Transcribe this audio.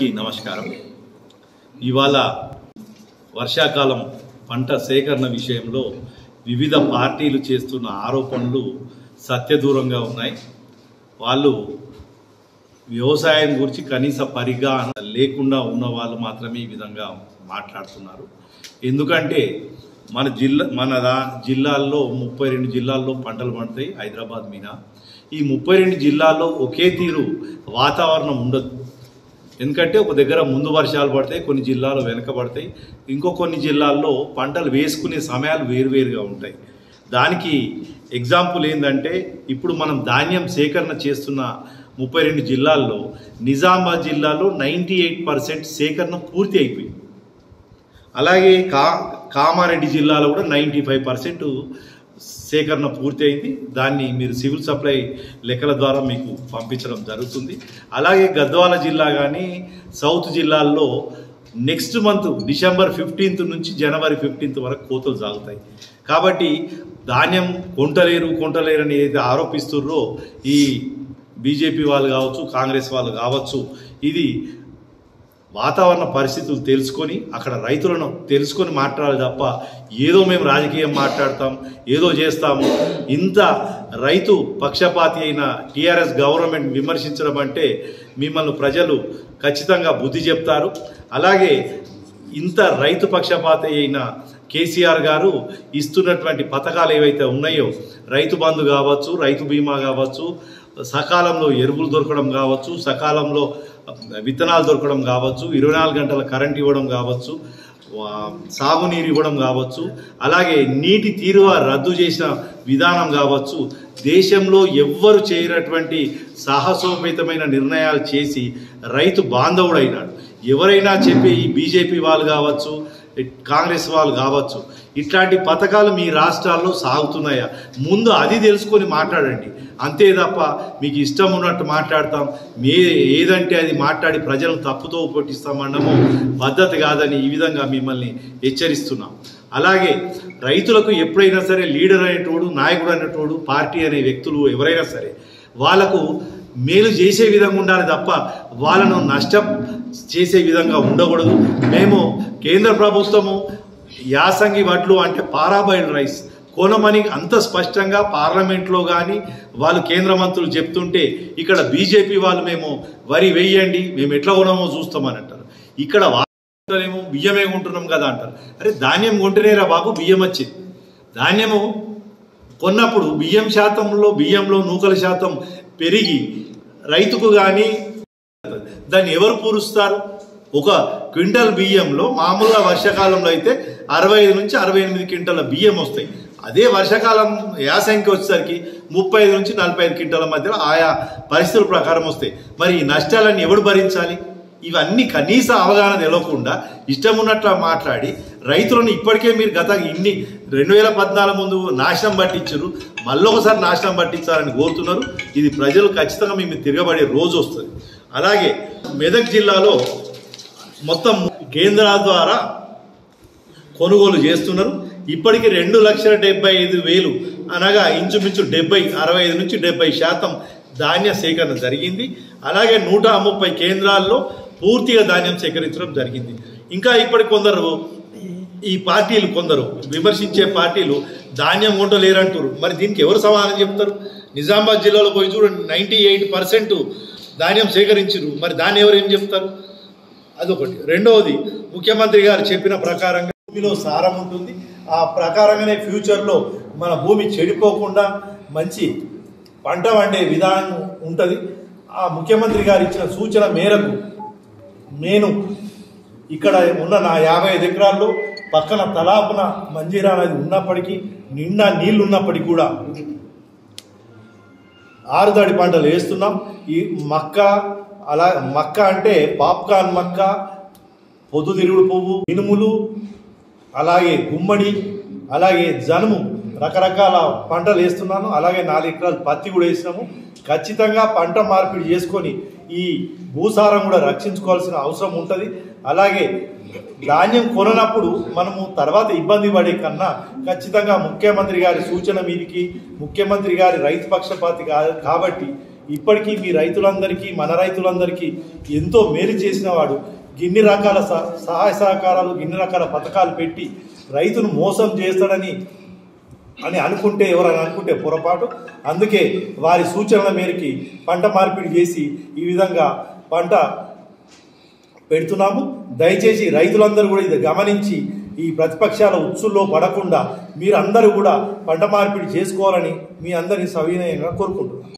అందరికీ నమస్కారం ఇవాళ వర్షాకాలం పంట సేకరణ విషయంలో వివిధ పార్టీలు చేస్తున్న ఆరోపణలు సత్యదూరంగా ఉన్నాయి వాళ్ళు వ్యవసాయం గురించి కనీస పరిగాహన లేకుండా ఉన్న వాళ్ళు మాత్రమే ఈ విధంగా మాట్లాడుతున్నారు ఎందుకంటే మన జిల్లా మన రా- జిల్లాల్లో ముప్పై రెండు జిల్లాల్లో పంటలు పండుతాయి హైదరాబాద్ మీద ఈ ముప్పై రెండు జిల్లాల్లో ఒకే తీరు వాతావరణం ఉండదు ఎందుకంటే ఒక దగ్గర ముందు వర్షాలు పడతాయి కొన్ని జిల్లాలు వెనకబడతాయి ఇంకో కొన్ని జిల్లాల్లో పంటలు వేసుకునే సమయాలు వేరువేరుగా ఉంటాయి దానికి ఎగ్జాంపుల్ ఏంటంటే ఇప్పుడు మనం ధాన్యం సేకరణ చేస్తున్న ముప్పై రెండు జిల్లాల్లో నిజామాబాద్ జిల్లాలో నైంటీ ఎయిట్ పర్సెంట్ సేకరణ పూర్తి అయిపోయింది అలాగే కా కామారెడ్డి జిల్లాలో కూడా నైంటీ ఫైవ్ పర్సెంట్ సేకరణ పూర్తి అయింది దాన్ని మీరు సివిల్ సప్లై లెక్కల ద్వారా మీకు పంపించడం జరుగుతుంది అలాగే గద్వాల జిల్లా కానీ సౌత్ జిల్లాల్లో నెక్స్ట్ మంత్ డిసెంబర్ ఫిఫ్టీన్త్ నుంచి జనవరి ఫిఫ్టీన్త్ వరకు కోతలు సాగుతాయి కాబట్టి ధాన్యం కొంటలేరు కొంటలేరు అని ఏదైతే ఆరోపిస్తుర్రో ఈ బీజేపీ వాళ్ళు కావచ్చు కాంగ్రెస్ వాళ్ళు కావచ్చు ఇది వాతావరణ పరిస్థితులు తెలుసుకొని అక్కడ రైతులను తెలుసుకొని మాట్లాడాలి తప్ప ఏదో మేము రాజకీయం మాట్లాడతాం ఏదో చేస్తాము ఇంత రైతు పక్షపాతి అయిన టీఆర్ఎస్ గవర్నమెంట్ విమర్శించడం అంటే మిమ్మల్ని ప్రజలు ఖచ్చితంగా బుద్ధి చెప్తారు అలాగే ఇంత రైతు పక్షపాతి అయిన కేసీఆర్ గారు ఇస్తున్నటువంటి పథకాలు ఏవైతే ఉన్నాయో రైతు బంధు కావచ్చు రైతు బీమా కావచ్చు సకాలంలో ఎరువులు దొరకడం కావచ్చు సకాలంలో విత్తనాలు దొరకడం కావచ్చు ఇరవై నాలుగు గంటల కరెంట్ ఇవ్వడం కావచ్చు వా- సాగునీరు ఇవ్వడం కావచ్చు అలాగే నీటి తీరువ రద్దు చేసిన విధానం కావచ్చు దేశంలో ఎవ్వరు చేయనటువంటి సాహసోపేతమైన నిర్ణయాలు చేసి రైతు బాంధవుడైనాడు ఎవరైనా చెప్పి ఈ బీజేపీ వాళ్ళు కావచ్చు కాంగ్రెస్ వాళ్ళు కావచ్చు ఇట్లాంటి పథకాలు మీ రాష్ట్రాల్లో సాగుతున్నాయా ముందు అది తెలుసుకొని మాట్లాడండి అంతే తప్ప మీకు ఇష్టం ఉన్నట్టు మాట్లాడతాం మే ఏదంటే అది మాట్లాడి ప్రజలను తప్పుతో పట్టిస్తామన్నమో పద్ధతి కాదని ఈ విధంగా మిమ్మల్ని హెచ్చరిస్తున్నాం అలాగే రైతులకు ఎప్పుడైనా సరే లీడర్ అనేటోడు నాయకుడు అనేటోడు పార్టీ అనే వ్యక్తులు ఎవరైనా సరే వాళ్ళకు మేలు చేసే విధంగా ఉండాలి తప్ప వాళ్ళను నష్టం చేసే విధంగా ఉండకూడదు మేము కేంద్ర ప్రభుత్వము యాసంగి వడ్లు అంటే పారాబాయిల్ రైస్ కొనమని అంత స్పష్టంగా పార్లమెంట్లో కానీ వాళ్ళు కేంద్ర మంత్రులు చెప్తుంటే ఇక్కడ బీజేపీ వాళ్ళు మేము వరి వేయండి మేము ఎట్లా కొనమో చూస్తామని అంటారు ఇక్కడ కొంటలేము బియ్యమే కొంటున్నాం కదా అంటారు అరే ధాన్యం కొంటేనేరా బాబు బియ్యం వచ్చింది ధాన్యము కొన్నప్పుడు బియ్యం శాతంలో బియ్యంలో నూకల శాతం పెరిగి రైతుకు కానీ దాన్ని ఎవరు పూరుస్తారు ఒక క్వింటల్ బియ్యంలో మామూలుగా వర్షాకాలంలో అయితే అరవై ఐదు నుంచి అరవై ఎనిమిది క్వింటాల బియ్యం వస్తాయి అదే వర్షాకాలం యాసంకి వచ్చేసరికి ముప్పై ఐదు నుంచి నలభై ఐదు క్వింటాల మధ్యలో ఆయా పరిస్థితుల ప్రకారం వస్తాయి మరి ఈ నష్టాలన్నీ ఎవడు భరించాలి ఇవన్నీ కనీస అవగాహన తెలవకుండా ఇష్టం ఉన్నట్లు మాట్లాడి రైతులను ఇప్పటికే మీరు గత ఇన్ని రెండు వేల పద్నాలుగు ముందు నాశనం పట్టించారు మళ్ళీ ఒకసారి నాశనం పట్టించాలని కోరుతున్నారు ఇది ప్రజలు ఖచ్చితంగా మేము తిరగబడే రోజు వస్తుంది అలాగే మెదక్ జిల్లాలో మొత్తం కేంద్రాల ద్వారా కొనుగోలు చేస్తున్నారు ఇప్పటికి రెండు లక్షల డెబ్బై ఐదు వేలు అనగా ఇంచుమించు డెబ్బై అరవై ఐదు నుంచి డెబ్బై శాతం ధాన్య సేకరణ జరిగింది అలాగే నూట ముప్పై కేంద్రాల్లో పూర్తిగా ధాన్యం సేకరించడం జరిగింది ఇంకా ఇప్పటి కొందరు ఈ పార్టీలు కొందరు విమర్శించే పార్టీలు ధాన్యం కొంటలేరంటారు మరి దీనికి ఎవరు సమాధానం చెప్తారు నిజామాబాద్ జిల్లాలో పోయి చూడండి నైంటీ ఎయిట్ పర్సెంట్ ధాన్యం సేకరించారు మరి దాన్ని ఎవరు ఏం చెప్తారు అదొకటి రెండవది ముఖ్యమంత్రి గారు చెప్పిన ప్రకారంగా భూమిలో సారం ఉంటుంది ఆ ప్రకారంగానే ఫ్యూచర్లో మన భూమి చెడిపోకుండా మంచి పంట వండే విధానం ఉంటుంది ఆ ముఖ్యమంత్రి గారు ఇచ్చిన సూచన మేరకు నేను ఇక్కడ ఉన్న నా యాభై ఐదు ఎకరాల్లో పక్కన తలాపున మంజీరా నది ఉన్నప్పటికీ నిండా నీళ్లు ఉన్నప్పటికీ కూడా ఆరుదాడి పంటలు వేస్తున్నాం ఈ మక్క అలా మక్క అంటే పాప్కార్న్ మక్క పొద్దుతిరుగుడు పువ్వు మినుములు అలాగే గుమ్మడి అలాగే జనుము రకరకాల పంటలు వేస్తున్నాను అలాగే నాలుగు ఎకరాలు పత్తి కూడా వేసినాము ఖచ్చితంగా పంట మార్పిడి చేసుకొని ఈ భూసారం కూడా రక్షించుకోవాల్సిన అవసరం ఉంటుంది అలాగే ధాన్యం కొననప్పుడు మనము తర్వాత ఇబ్బంది పడే కన్నా ఖచ్చితంగా ముఖ్యమంత్రి గారి సూచన మీదికి ముఖ్యమంత్రి గారి రైతు పక్షపాతి కా- కాబట్టి ఇప్పటికీ మీ రైతులందరికీ మన రైతులందరికీ ఎంతో మేలు చేసిన వాడు గిన్ని రకాల సహ- సహాయ సహకారాలు గిన్ని రకాల పథకాలు పెట్టి రైతును మోసం చేస్తాడని అని అనుకుంటే ఎవరైనా అనుకుంటే పొరపాటు అందుకే వారి సూచనల మేరకి పంట మార్పిడి చేసి ఈ విధంగా పంట పెడుతున్నాము దయచేసి రైతులందరూ కూడా ఇది గమనించి ఈ ప్రతిపక్షాల ఉచ్చుల్లో పడకుండా మీరందరూ కూడా పంట మార్పిడి చేసుకోవాలని మీ అందరినీ సవినయంగా కోరుకుంటున్నాను